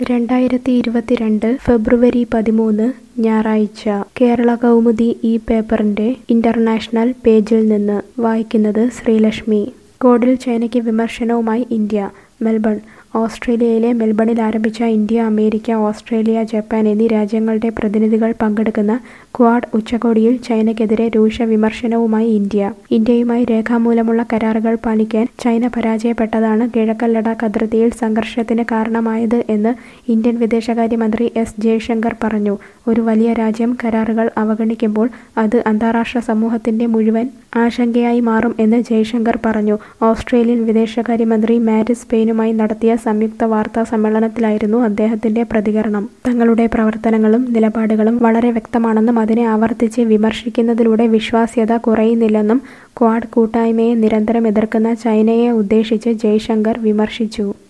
രണ്ടായിരത്തി ഇരുപത്തിരണ്ട് ഫെബ്രുവരി പതിമൂന്ന് ഞായറാഴ്ച കേരള കൗമുദി ഈ പേപ്പറിന്റെ ഇന്റർനാഷണൽ പേജിൽ നിന്ന് വായിക്കുന്നത് ശ്രീലക്ഷ്മി കോഡിൽ ചൈനയ്ക്ക് വിമർശനവുമായി ഇന്ത്യ മെൽബൺ ഓസ്ട്രേലിയയിലെ മെൽബണിൽ ആരംഭിച്ച ഇന്ത്യ അമേരിക്ക ഓസ്ട്രേലിയ ജപ്പാൻ എന്നീ രാജ്യങ്ങളുടെ പ്രതിനിധികൾ പങ്കെടുക്കുന്ന ക്വാഡ് ഉച്ചകോടിയിൽ ചൈനയ്ക്കെതിരെ രൂക്ഷ വിമർശനവുമായി ഇന്ത്യ ഇന്ത്യയുമായി രേഖാമൂലമുള്ള കരാറുകൾ പാലിക്കാൻ ചൈന പരാജയപ്പെട്ടതാണ് കിഴക്കൻ ലഡാക്ക് അതിർത്തിയിൽ സംഘർഷത്തിന് കാരണമായത് എന്ന് ഇന്ത്യൻ വിദേശകാര്യമന്ത്രി എസ് ജയശങ്കർ പറഞ്ഞു ഒരു വലിയ രാജ്യം കരാറുകൾ അവഗണിക്കുമ്പോൾ അത് അന്താരാഷ്ട്ര സമൂഹത്തിന്റെ മുഴുവൻ ആശങ്കയായി മാറും എന്ന് ജയശങ്കർ പറഞ്ഞു ഓസ്ട്രേലിയൻ വിദേശകാര്യമന്ത്രി മാരിസ് പെയിനുമായി നടത്തിയ സംയുക്ത വാർത്താ സമ്മേളനത്തിലായിരുന്നു അദ്ദേഹത്തിന്റെ പ്രതികരണം തങ്ങളുടെ പ്രവർത്തനങ്ങളും നിലപാടുകളും വളരെ വ്യക്തമാണെന്നും അതിനെ ആവർത്തിച്ച് വിമർശിക്കുന്നതിലൂടെ വിശ്വാസ്യത കുറയുന്നില്ലെന്നും ക്വാഡ് കൂട്ടായ്മയെ നിരന്തരം എതിർക്കുന്ന ചൈനയെ ഉദ്ദേശിച്ച് ജയശങ്കർ വിമർശിച്ചു